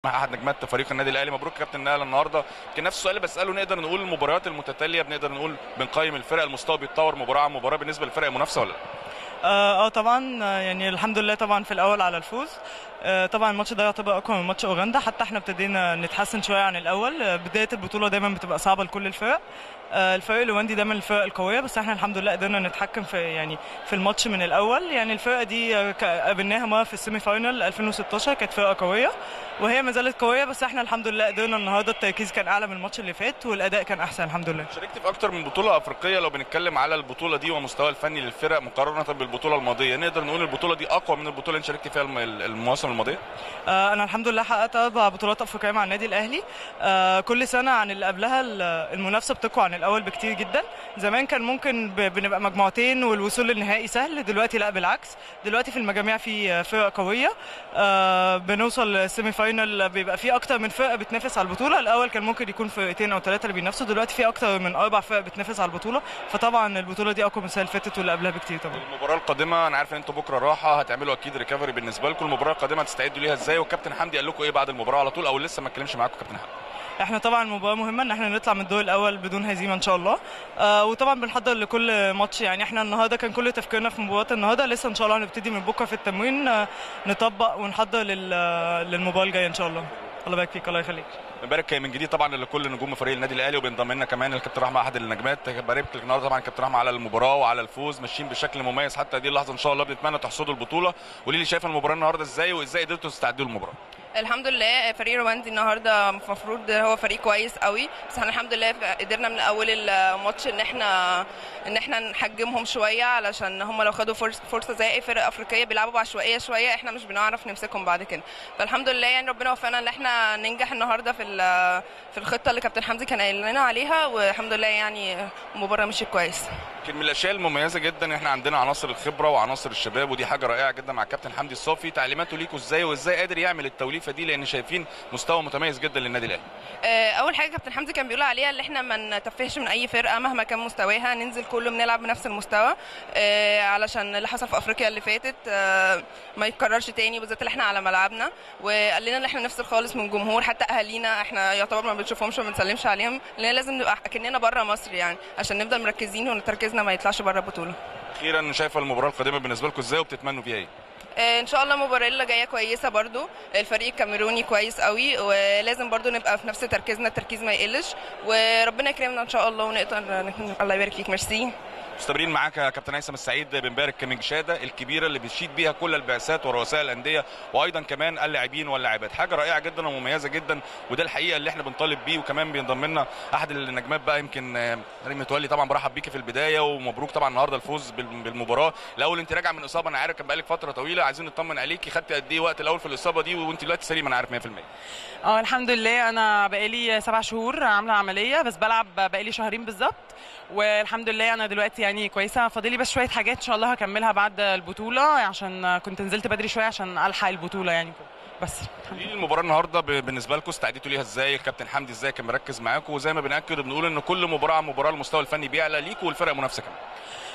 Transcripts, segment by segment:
مع احد نجمات فريق النادي الاهلي مبروك كابتن نقل النهارده يمكن نفس السؤال اللي بساله نقدر نقول المباريات المتتاليه بنقدر نقول بنقيم الفرق المستوى بيتطور مباراه عن مباراه بالنسبه للفرق المنافسه ولا لا؟ اه آه، طبعا آه، يعني الحمد لله طبعا في الاول على الفوز آه، طبعا الماتش ده يعتبر اقوى من ماتش اوغندا حتى احنا ابتدينا نتحسن شويه عن الاول آه، بدايه البطوله دايما بتبقى صعبه لكل الفرق آه، الفريق الاوغندي ده من الفرق القويه بس احنا الحمد لله قدرنا نتحكم في يعني في الماتش من الاول يعني الفرقه دي آه، ك- قابلناها مره في السيمي فاينال 2016 كانت فرقه قويه وهي ما زالت قويه بس احنا الحمد لله قدرنا النهارده التركيز كان اعلى من الماتش اللي فات والاداء كان احسن الحمد لله شاركت في اكتر من بطوله افريقيه لو بنتكلم على البطوله دي ومستوى الفني للفرق مقارنه بالبطوله الماضيه نقدر نقول البطوله دي اقوى من البطوله اللي انت شاركت فيها الم- المواسم الماضيه آه، انا الحمد لله حققت اربع بطولات افريقيه مع النادي الاهلي آه، كل سنه عن اللي قبلها ال- المنافسه بتقوى عن الاول بكتير جدا زمان كان ممكن ب- بنبقى مجموعتين والوصول للنهائي سهل دلوقتي لا بالعكس دلوقتي في المجاميع في آه، فرق قويه آه، بنوصل السيمي فاينال بيبقى في اكتر من فرقه بتنافس على البطوله الاول كان ممكن يكون فرقتين او ثلاثه اللي بينافسوا دلوقتي في اكتر من اربع فرق بتنافس على البطوله فطبعا البطوله دي اقوى من السنه اللي فاتت واللي قبلها بكتير طبعا المباراه القادمه انا عارف ان انتوا بكره راحه هتعملوا اكيد ريكفري بالنسبه لكم المباراه القادمه هتستعدوا ليها ازاي والكابتن حمدي قال لكم ايه بعد المباراه على طول او لسه ما اتكلمش معاكم كابتن حمدي احنا طبعا مباراه مهمه ان احنا نطلع من الدور الاول بدون هزيمه ان شاء الله آه وطبعا بنحضر لكل ماتش يعني احنا النهارده كان كل تفكيرنا في مباراه النهارده لسه ان شاء الله هنبتدي من بكره في التمرين آه نطبق ونحضر لل آه، للمباراه الجايه ان شاء الله الله يبارك فيك الله يخليك بنبارك من جديد طبعا لكل نجوم فريق النادي الاهلي وبينضم لنا كمان الكابتن رحمه احد النجمات بارك لك النهارده طبعا كابتن رحمه على المباراه وعلى الفوز ماشيين بشكل مميز حتى هذه اللحظه ان شاء الله بنتمنى تحصدوا البطوله قولي لي شايفه المباراه النهارده ازاي وازاي قدرتوا تستعدوا للمباراه الحمد لله فريق رواندي النهارده المفروض هو فريق كويس قوي بس احنا الحمد لله قدرنا من اول الماتش ان احنا ان احنا نحجمهم شويه علشان هم لو خدوا فرص- فرصه زي اي فرقه افريقيه بيلعبوا بعشوائيه شويه احنا مش بنعرف نمسكهم بعد كده فالحمد لله يعني ربنا وفقنا ان احنا ننجح النهارده في ال- في الخطه اللي كابتن حمدي كان قايل لنا عليها والحمد لله يعني المباراه مشيت كويس يمكن من الاشياء المميزه جدا ان احنا عندنا عناصر الخبره وعناصر الشباب ودي حاجه رائعه جدا مع الكابتن حمدي الصافي تعليماته ليكوا ازاي وازاي قادر يعمل التوليفه دي لان شايفين مستوى متميز جدا للنادي الاهلي آه، اول حاجه كابتن حمدي كان بيقول عليها اللي احنا ما نتفهش من اي فرقه مهما كان مستواها ننزل كله بنلعب بنفس المستوى آه، علشان اللي حصل في افريقيا اللي فاتت آه، ما يتكررش تاني بالذات اللي احنا على ملعبنا وقال لنا ان احنا نفصل خالص من الجمهور حتى اهالينا احنا يعتبر ما بنشوفهمش وما بنسلمش عليهم لان لازم نبقى اكننا بره مصر يعني عشان نفضل مركزين وتركيزنا ما يطلعش بره البطوله اخيرا شايفه المباراه القادمه بالنسبه لكم ازاي وبتتمنوا فيها ايه آه، ان شاء الله المباراه اللي جايه كويسه برضو الفريق الكاميروني كويس قوي ولازم برضو نبقى في نفس تركيزنا التركيز ما يقلش وربنا يكرمنا ان شاء الله ونقدر نكون الله يبارك فيك ميرسي مستمرين معاك يا كابتن هيثم السعيد بنبارك من جشاده الكبيره اللي بتشيد بيها كل البعثات ورؤساء الانديه وايضا كمان اللاعبين واللاعبات حاجه رائعه جدا ومميزه جدا وده الحقيقه اللي احنا بنطالب بيه وكمان بينضم لنا احد النجمات بقى يمكن آه، ريم متولي طبعا برحب بيكي في البدايه ومبروك طبعا النهارده الفوز بال- بالمباراه الاول انت راجعه من اصابه انا عارف كان بقالك فتره طويله عايزين نطمن عليكي خدت قد ايه وقت الاول في الاصابه دي وانت دلوقتي سليمه انا عارف 100% اه الحمد لله انا بقالي سبع شهور عامله عمليه بس بلعب بقالي شهرين بالظبط والحمد لله انا دلوقتي يعني كويسه فاضلي بس شويه حاجات ان شاء الله هكملها بعد البطوله عشان كنت نزلت بدري شويه عشان الحق البطوله يعني كده بس قولي لي المباراه النهارده ب- بالنسبه لكم استعديتوا ليها ازاي الكابتن حمدي ازاي كان مركز معاكم وزي ما بناكد وبنقول ان كل مباراه عن مباراه المستوى الفني بيعلى ليكوا والفرق المنافسه كمان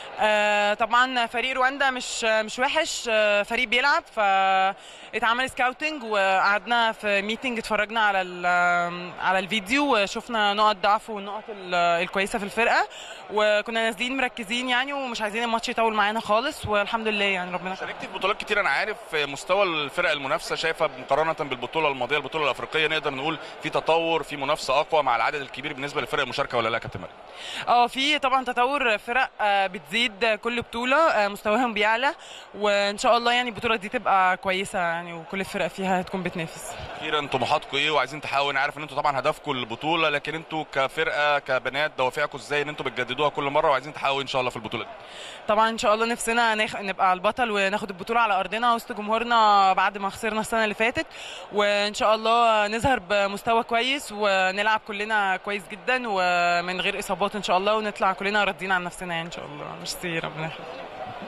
آه طبعا فريق رواندا مش مش وحش آه فريق بيلعب فاتعمل سكاوتنج وقعدنا في ميتنج اتفرجنا على ال- على الفيديو وشفنا نقط ضعف والنقط ال- الكويسه في الفرقه وكنا نازلين مركزين يعني ومش عايزين الماتش يطول معانا خالص والحمد لله يعني ربنا كرم. شاركتي في بطولات كتير انا عارف مستوى الفرق المنافسه شايفه مقارنه بالبطوله الماضيه البطوله الافريقيه نقدر نقول في تطور في منافسه اقوى مع العدد الكبير بالنسبه للفرق المشاركه ولا لا يا كابتن مريم اه في طبعا تطور فرق آه، بتزيد كل بطوله آه، مستواهم بيعلى وان شاء الله يعني البطوله دي تبقى كويسه يعني وكل الفرق فيها تكون بتنافس اخيرا طموحاتكم ايه وعايزين تحققوا انا عارف ان انتوا طبعا هدفكم البطوله لكن انتوا كفرقه كبنات دوافعكم ازاي ان انتوا بتجددوها كل مره وعايزين تحققوا ان شاء الله في البطوله دي طبعا ان شاء الله نفسنا نخ... نبقى البطل وناخد البطوله على ارضنا وسط جمهورنا بعد ما خسرنا السنه اللي فاتت وان شاء الله نظهر بمستوى كويس ونلعب كلنا كويس جدا ومن غير اصابات ان شاء الله ونطلع كلنا راضيين عن نفسنا يعني ان شاء الله ميرسي ربنا يخليك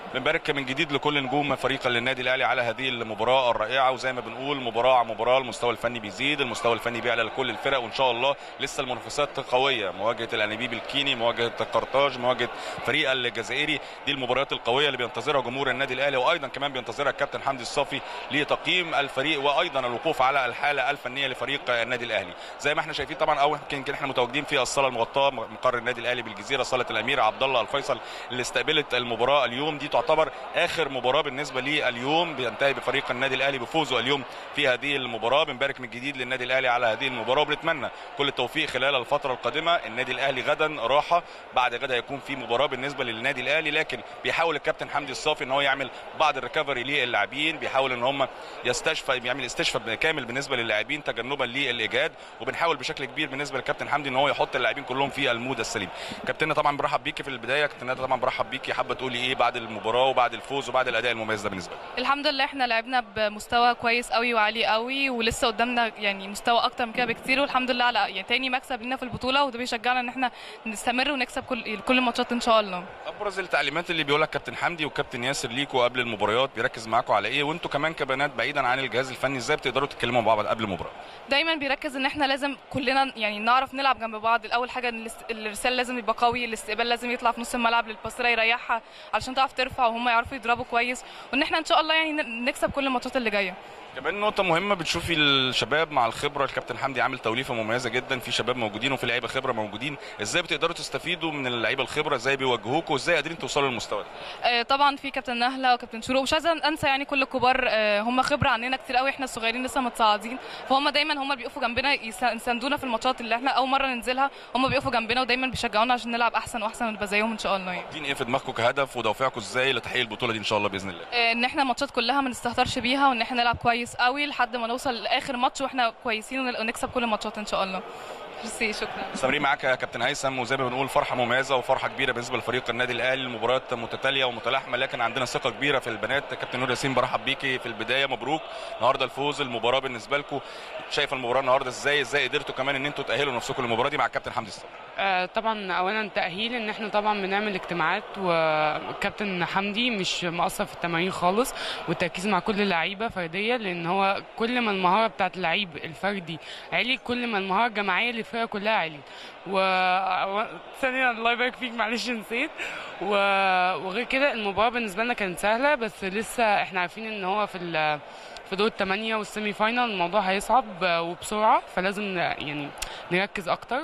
بنبارك من جديد لكل نجوم فريق النادي الاهلي على هذه المباراه الرائعه وزي ما بنقول مباراه عن مباراه المستوى الفني بيزيد المستوى الفني بيعلى لكل الفرق وان شاء الله لسه المنافسات قويه مواجهه الانابيب الكيني مواجهه قرطاج مواجهه فريق الجزائري دي المباريات القويه اللي بينتظرها جمهور النادي الاهلي وايضا كمان بينتظرها الكابتن حمدي الصافي لتقييم الفريق وايضا الوقوف على الحاله الفنيه لفريق النادي الاهلي زي ما احنا شايفين طبعا او يمكن احنا متواجدين في الصاله المغطاه مقر النادي الاهلي بالجزيره صاله الامير عبد الله الفيصل اللي استقبلت المباراه اليوم دي تعتبر اخر مباراه بالنسبه لي اليوم بينتهي بفريق النادي الاهلي بفوزه اليوم في هذه المباراه بنبارك من جديد للنادي الاهلي على هذه المباراه وبنتمنى كل التوفيق خلال الفتره القادمه النادي الاهلي غدا راحه بعد غدا هيكون في مباراه بالنسبه للنادي الاهلي لكن بيحاول الكابتن حمدي الصافي ان هو يعمل بعض الريكفري للاعبين بيحاول ان هم يستشفى يعمل استشفاء كامل بالنسبه للاعبين تجنبا للاجهاد وبنحاول بشكل كبير بالنسبه للكابتن حمدي ان هو يحط اللاعبين كلهم في المود السليم كابتننا طبعا برحب بيكي في البدايه كابتننا طبعا برحب بيكي حابه تقولي ايه بعد المباراه وبعد الفوز وبعد الاداء المميز ده بالنسبه لك الحمد لله احنا لعبنا بمستوى كويس قوي وعالي قوي ولسه قدامنا يعني مستوى اكتر من كده بكتير والحمد لله على يعني تاني مكسب لنا في البطوله وده بيشجعنا ان احنا نستمر ونكسب كل كل الماتشات ان شاء الله ابرز التعليمات اللي بيقولها كابتن حمدي وكابتن ياسر ليكوا قبل المباريات بيركز معاكم على ايه وانتوا كمان كبنات بعيدا عن الجهاز الفني ازاي بتقدروا تتكلموا مع بعض قبل المباراه دايما بيركز ان احنا لازم كلنا يعني نعرف نلعب جنب بعض الاول حاجه ان الاست- الارسال لازم يبقى قوي الاستقبال لازم يطلع في نص الملعب للباسره يريحها علشان تعرف ترفع وهم يعرفوا يضربوا كويس وان احنا ان شاء الله يعني ن- نكسب كل الماتشات اللي جايه كمان نقطة مهمة بتشوفي الشباب مع الخبرة الكابتن حمدي عامل توليفة مميزة جدا في شباب موجودين وفي لعيبة خبرة موجودين ازاي بتقدروا تستفيدوا من اللعيبة الخبرة ازاي بيوجهوكوا وازاي قادرين توصلوا للمستوى ده آه، طبعا في كابتن نهله وكابتن شروق مش عايزه انسى يعني كل الكبار آه، هم خبره عننا كتير قوي احنا الصغيرين لسه متصاعدين فهم دايما هم اللي بيقفوا جنبنا يس- يساندونا في الماتشات اللي احنا اول مره ننزلها هم بيقفوا جنبنا ودايما بيشجعونا عشان نلعب احسن واحسن ونبقى زيهم ان شاء الله يعني حاطين ايه في دماغكم كهدف ودوافعكم ازاي لتحقيق البطولة دي ان شاء الله بإذن الله آه، ان احنا الماتشات كلها ما نستهترش بيها وان احنا نلعب كويس قوي لحد ما نوصل لاخر ماتش واحنا كويسين ون- ونكسب كل الماتشات ان شاء الله ميرسي شكرا مستمرين معاك يا كابتن هيثم وزي ما بنقول فرحه مميزه وفرحه كبيره بالنسبه لفريق النادي الاهلي المباريات متتاليه ومتلاحمه لكن عندنا ثقه كبيره في البنات كابتن نور ياسين برحب بيكي في البدايه مبروك النهارده الفوز المباراه بالنسبه لكم شايفه المباراه النهارده ازاي ازاي قدرتوا كمان ان انتوا تاهلوا نفسكم للمباراه دي مع الكابتن حمدي الصبري آه، طبعا اولا تاهيل ان احنا طبعا بنعمل اجتماعات والكابتن حمدي مش مقصر في التمارين خالص والتركيز مع كل لعيبه فرديه لان هو كل ما المهاره بتاعت اللعيب الفردي عالي كل ما المهاره الجماعيه للفرقه كلها عالي و و- ثانيا الله يبارك فيك معلش نسيت و... وغير كده المباراه بالنسبه لنا كانت سهله بس لسه احنا عارفين ان هو في ال... في دور الثمانية والسيمي فاينال الموضوع هيصعب آه، وبسرعة فلازم ن- يعني نركز أكتر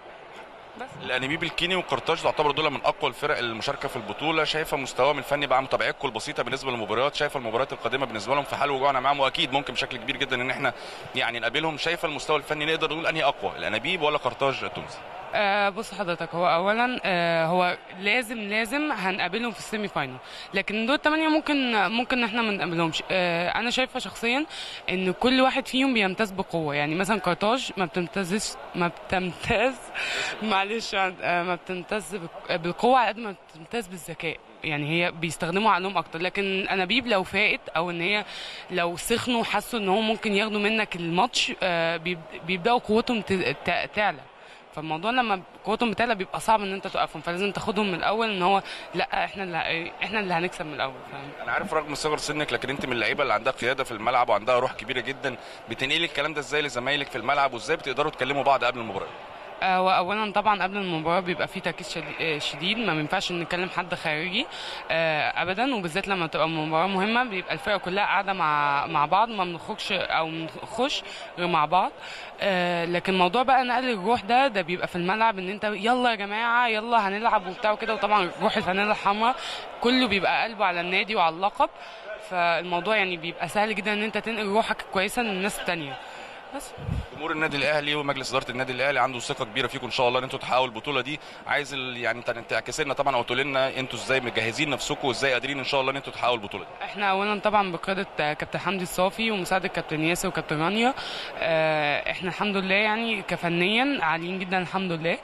الانابيب الكيني وقرطاج تعتبر دول من اقوى الفرق المشاركه في البطوله شايفه مستواهم الفني بقى متابعتكم البسيطه بالنسبه للمباريات شايفه المباريات القادمه بالنسبه لهم في حال وجوعنا معاهم واكيد ممكن بشكل كبير جدا ان احنا يعني نقابلهم شايفه المستوى الفني نقدر نقول انهي اقوى الانابيب ولا قرطاج التونسي آه بص حضرتك هو اولا آه هو لازم لازم هنقابلهم في السيمي فاينل لكن دور الثمانيه ممكن ممكن احنا ما نقابلهمش آه انا شايفه شخصيا ان كل واحد فيهم بيمتاز بقوه يعني مثلا قرطاج ما بتمتازش ما بتمتاز معلش آه ما بتمتاز بك- بالقوه على قد ما بتمتاز بالذكاء يعني هي بيستخدموا عقلهم اكتر لكن انابيب لو فاقت او ان هي لو سخنوا وحسوا ان هم ممكن ياخدوا منك الماتش آه بيب- بيبداوا قوتهم ت- ت- تعلى فالموضوع لما قوتهم بتعلى بيبقى صعب ان انت توقفهم فلازم تاخدهم من الاول ان هو لا احنا اللي احنا اللي هنكسب من الاول فاهم انا عارف رغم صغر سنك لكن انت من اللعيبه اللي عندها قياده في الملعب وعندها روح كبيره جدا بتنقلي الكلام ده ازاي لزمايلك في الملعب وازاي بتقدروا تكلموا بعض قبل المباراه آه، واولا طبعا قبل المباراه بيبقى في تركيز شدي- آه، شديد ما ينفعش نكلم حد خارجي آه، ابدا وبالذات لما تبقى مباراه مهمه بيبقى الفرقه كلها قاعده مع مع بعض ما بنخرجش او بنخش غير مع بعض آه، لكن موضوع بقى نقل الروح ده ده بيبقى في الملعب ان انت يلا يا جماعه يلا هنلعب وبتاع وكده وطبعا روح الفانيلا الحمراء كله بيبقى قلبه على النادي وعلى اللقب فالموضوع يعني بيبقى سهل جدا ان انت تنقل روحك كويسه للناس التانيه بس جمهور النادي الاهلي ومجلس اداره النادي الاهلي عنده ثقه كبيره فيكم ان شاء الله ان انتوا تحققوا البطوله دي عايز ال- يعني انت تعكس لنا طبعا او تقول لنا انتوا ازاي مجهزين نفسكم وازاي قادرين ان شاء الله ان انتوا تحققوا البطوله دي احنا اولا طبعا بقياده كابتن حمدي الصافي ومساعده كابتن ياسر وكابتن رانيا اه، احنا الحمد لله يعني كفنيا عاليين جدا الحمد لله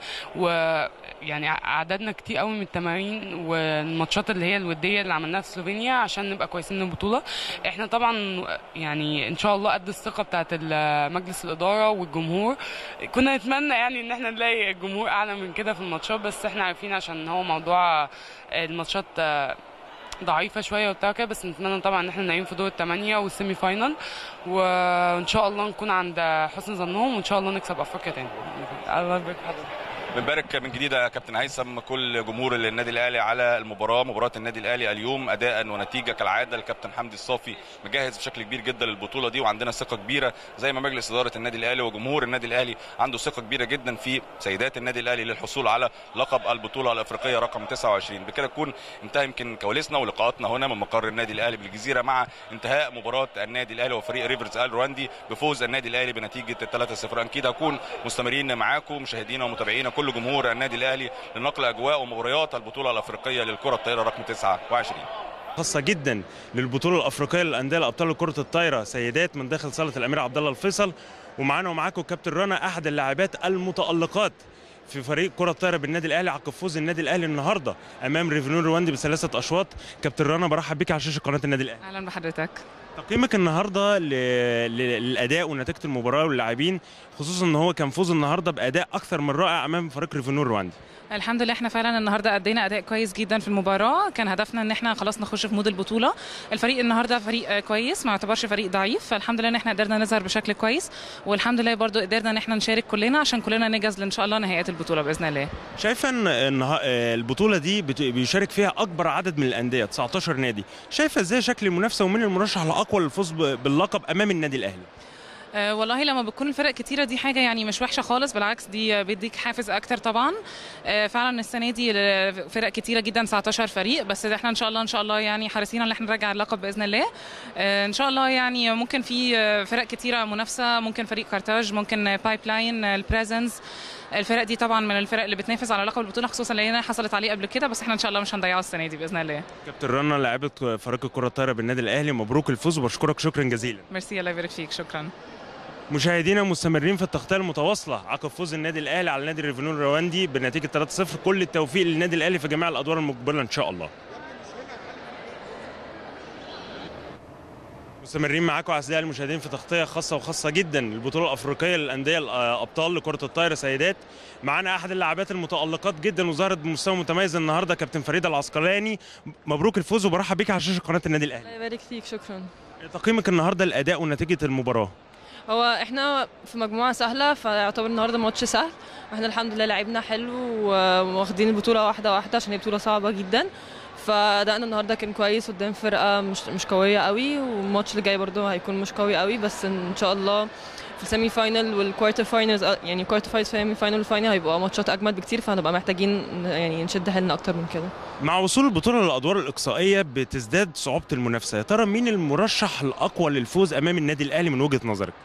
ويعني عددنا كتير قوي من التمارين والماتشات اللي هي الوديه اللي عملناها في سلوفينيا عشان نبقى كويسين للبطوله احنا طبعا يعني ان شاء الله قد الثقه بتاعت ال- مجلس الاداره والجمهور كنا نتمنى يعني ان احنا نلاقي الجمهور اعلى من كده في الماتشات بس احنا عارفين عشان هو موضوع الماتشات اه، ضعيفه شويه وبتاع كده بس نتمنى طبعا ان احنا نعين في دور الثمانيه والسيمي فاينال وان شاء الله نكون عند حسن ظنهم وان شاء الله نكسب افريقيا تاني الله يبارك في حضرتك بنبارك من جديد يا كابتن هيثم كل جمهور النادي الاهلي على المباراه مباراه النادي الاهلي اليوم اداء ونتيجه كالعاده الكابتن حمدي الصافي مجهز بشكل كبير جدا للبطوله دي وعندنا ثقه كبيره زي ما مجلس اداره النادي الاهلي وجمهور النادي الاهلي عنده ثقه كبيره جدا في سيدات النادي الاهلي للحصول على لقب البطوله الافريقيه رقم 29 بكده تكون انتهى يمكن كواليسنا ولقاءاتنا هنا من مقر النادي الاهلي بالجزيره مع انتهاء مباراه النادي الاهلي وفريق ريفرز ال رواندي بفوز النادي الاهلي بنتيجه 3-0 اكيد هكون مستمرين معاكم مشاهدينا ومتابعينا كل جمهور النادي الاهلي لنقل اجواء ومباريات البطوله الافريقيه للكره الطايره رقم 29 خاصة جدا للبطولة الأفريقية للأندية لأبطال كرة الطايرة سيدات من داخل صالة الأمير عبد الله الفيصل ومعانا ومعاكم كابتن رنا أحد اللاعبات المتألقات في فريق كرة الطايرة بالنادي الأهلي عقب فوز النادي الأهلي النهاردة أمام ريفينور رواندي بثلاثة أشواط كابتن رنا برحب بيك على شاشة قناة النادي الأهلي اهلا بحضرتك تقييمك النهارده ل- ل- للاداء ونتيجه المباراه واللاعبين خصوصا ان هو كان فوز النهارده باداء اكثر من رائع امام فريق ريفينور رواندي الحمد لله احنا فعلا النهارده ادينا اداء كويس جدا في المباراه كان هدفنا ان احنا خلاص نخش في مود البطوله الفريق النهارده فريق آه، كويس ما يعتبرش فريق ضعيف فالحمد لله ان احنا قدرنا نظهر بشكل كويس والحمد لله برضو قدرنا ان احنا نشارك كلنا عشان كلنا نجهز ان شاء الله نهائيات البطوله باذن الله شايفه ان النها- آه، البطوله دي بت- بيشارك فيها اكبر عدد من الانديه 19 نادي شايفه ازاي شكل المنافسه ومين المرشح الاقوى للفوز ب- باللقب امام النادي الاهلي أه والله لما بتكون الفرق كتيرة دي حاجة يعني مش وحشة خالص بالعكس دي آه، بيديك حافز أكتر طبعا أه فعلا السنة دي ال- فرق كتيرة جدا 19 فريق بس احنا إن شاء الله إن شاء الله يعني حريصين على إن احنا نرجع اللقب بإذن الله أه إن شاء الله يعني ممكن في آه، فرق كتيرة منافسة ممكن فريق كارتاج ممكن بايب لاين البريزنس الفرق دي طبعا من الفرق اللي بتنافس على لقب البطولة خصوصا لأنها حصلت عليه قبل كده بس احنا إن شاء الله مش هنضيعه السنة دي بإذن الله كابتن رنا لاعبه فريق الكره الطايره بالنادي الاهلي مبروك الفوز وبشكرك شكرا جزيلا ميرسي الله يبارك فيك شكرا مشاهدينا مستمرين في التغطيه المتواصله عقب فوز النادي الاهلي على نادي ريفينور رواندي بنتيجه 3-0 كل التوفيق للنادي الاهلي في جميع الادوار المقبله ان شاء الله مستمرين معاكم اعزائي المشاهدين في تغطيه خاصه وخاصه جدا للبطوله الافريقيه للانديه الابطال لكره الطايره سيدات معانا احد اللاعبات المتالقات جدا وظهرت بمستوى متميز النهارده كابتن فريده العسقلاني مبروك الفوز وبرحب بيك على شاشه قناه النادي الاهلي الله يبارك فيك شكرا تقييمك النهارده الاداء ونتيجه المباراه هو احنا في مجموعه سهله فيعتبر النهارده ماتش سهل احنا الحمد لله لعبنا حلو واخدين البطوله واحده واحده عشان هي بطوله صعبه جدا فادائنا النهارده كان كويس قدام فرقه مش مش قويه قوي والماتش اللي جاي برضه هيكون مش قوي قوي بس ان شاء الله في السيمي فاينل والكوارتر فاينلز يعني الكوارتر فاينل سيمي فاينل والفاينل هيبقوا ماتشات اجمد بكتير فهنبقى محتاجين يعني نشد حيلنا اكتر من كده مع وصول البطوله للادوار الاقصائيه بتزداد صعوبه المنافسه يا ترى مين المرشح الاقوى للفوز امام النادي الاهلي من وجهه نظرك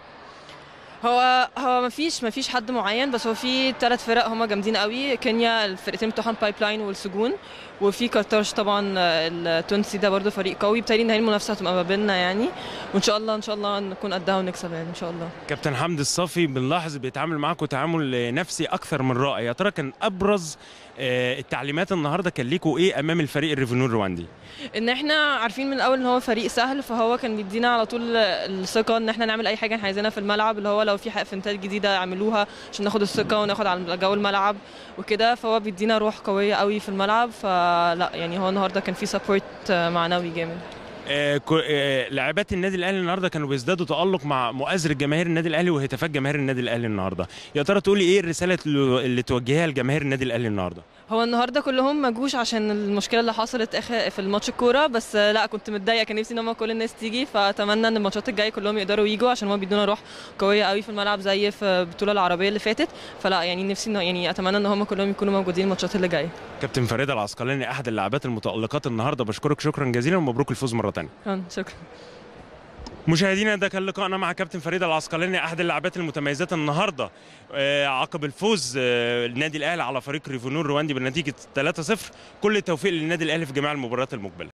هو هو ما فيش ما فيش حد معين بس هو في ثلاث فرق هم جامدين قوي كينيا الفرقتين بتوعهم بايب لاين والسجون وفي كارتاج طبعا التونسي ده برضه فريق قوي بالتالي ان هي المنافسه هتبقى ما بيننا يعني وان شاء الله ان شاء الله نكون قدها ونكسب يعني ان شاء الله كابتن حمدي الصافي بنلاحظ بيتعامل معاكم تعامل نفسي اكثر من رائع يا ترى كان ابرز آه، التعليمات النهارده كان ليكوا ايه امام الفريق الريفينور رواندي ان احنا عارفين من الاول ان هو فريق سهل فهو كان بيدينا على طول الثقه ان احنا نعمل اي حاجه احنا عايزينها في الملعب اللي هو لو في حق فنتات جديده يعملوها عشان ناخد الثقه وناخد على جو الملعب وكده فهو بيدينا روح قويه قوي في الملعب فلا يعني هو النهارده كان في سبورت معنوي جامد آه، كو- آه، لاعبات النادي الاهلي النهارده كانوا بيزدادوا تالق مع مؤازره جماهير النادي الاهلي وهتافات جماهير النادي الاهلي النهارده يا ترى تقولي ايه الرساله اللي اللي توجهيها لجماهير النادي الاهلي النهارده هو النهارده كلهم ما جوش عشان المشكله اللي حصلت اخر في الماتش الكوره بس لا كنت متضايقه كان نفسي ان هم كل الناس تيجي فاتمنى ان الماتشات الجايه كلهم يقدروا يجوا عشان هم بيدونا روح قويه قوي في الملعب زي في البطوله العربيه اللي فاتت فلا يعني نفسي إن- يعني اتمنى ان هم كلهم يكونوا موجودين الماتشات اللي جايه كابتن فريده العسقلاني احد اللاعبات المتالقات النهارده بشكرك شكرا جزيلا ومبروك الفوز مره ثانيه شكرا شكرا مشاهدينا ده كان لقائنا مع كابتن فريده العسقلاني احد اللاعبات المتميزات النهارده آه، عقب الفوز آه، النادي الاهلي على فريق ريفونور رواندي بنتيجه 3-0 كل التوفيق للنادي الاهلي في جميع المباريات المقبله